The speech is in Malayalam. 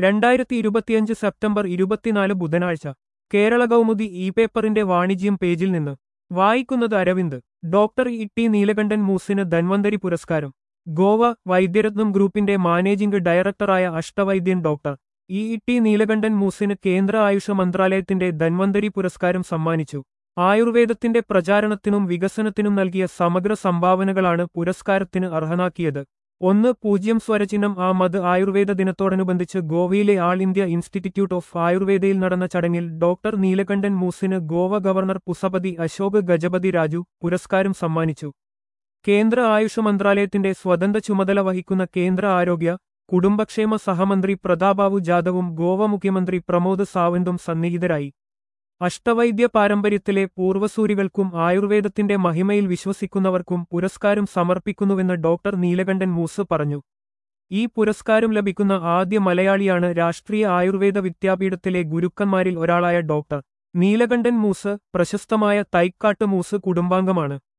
രണ്ടായിരത്തി ഇരുപത്തിയഞ്ച് സെപ്റ്റംബർ ഇരുപത്തിനാല് ബുധനാഴ്ച കേരള കൗമുദി ഇ പേപ്പറിന്റെ വാണിജ്യം പേജിൽ നിന്ന് വായിക്കുന്നത് Aravind doctor E T Neelakandhan മൂസിന് ധന്വന്തരി പുരസ്കാരം ഗോവ വൈദ്യരത്നം ഗ്രൂപ്പിന്റെ മാനേജിംഗ് ഡയറക്ടറായ അഷ്ടവൈദ്യൻ ഡോക്ടർ ഇ ടി നീലകണ്ഠൻ മൂസിന് കേന്ദ്ര ആയുഷ മന്ത്രാലയത്തിന്റെ ധന്വന്തരി പുരസ്കാരം സമ്മാനിച്ചു ആയുർവേദത്തിന്റെ പ്രചാരണത്തിനും വികസനത്തിനും നൽകിയ സമഗ്ര സംഭാവനകളാണ് പുരസ്കാരത്തിന് അർഹനാക്കിയത് ഒന്ന് പൂജ്യം സ്വരചിഹ്നം ആ മത് ആയുർവേദ ദിനത്തോടനുബന്ധിച്ച് ഗോവയിലെ ആൾ ഇന്ത്യ ഇൻസ്റ്റിറ്റ്യൂട്ട് ഓഫ് ആയുർവേദയിൽ നടന്ന ചടങ്ങിൽ ഡോക്ടർ നീലകണ്ഠൻ മൂസിന് ഗോവ ഗവർണർ പുസപതി അശോക് ഗജപതി രാജു പുരസ്കാരം സമ്മാനിച്ചു കേന്ദ്ര ആയുഷ മന്ത്രാലയത്തിന്റെ സ്വതന്ത്ര ചുമതല വഹിക്കുന്ന കേന്ദ്ര ആരോഗ്യ കുടുംബക്ഷേമ സഹമന്ത്രി പ്രതാപാബു ജാദവും ഗോവ മുഖ്യമന്ത്രി പ്രമോദ് സാവന്തും സന്നിഹിതരായി അഷ്ടവൈദ്യ പാരമ്പര്യത്തിലെ പൂർവ്വസൂരികൾക്കും ആയുർവേദത്തിന്റെ മഹിമയിൽ വിശ്വസിക്കുന്നവർക്കും പുരസ്കാരം സമർപ്പിക്കുന്നുവെന്ന് ഡോക്ടർ നീലകണ്ഠൻ മൂസ് പറഞ്ഞു ഈ പുരസ്കാരം ലഭിക്കുന്ന ആദ്യ മലയാളിയാണ് രാഷ്ട്രീയ ആയുർവേദ വിദ്യാപീഠത്തിലെ ഗുരുക്കന്മാരിൽ ഒരാളായ ഡോക്ടർ നീലകണ്ഠൻ മൂസ് പ്രശസ്തമായ തൈക്കാട്ട് മൂസ് കുടുംബാംഗമാണ്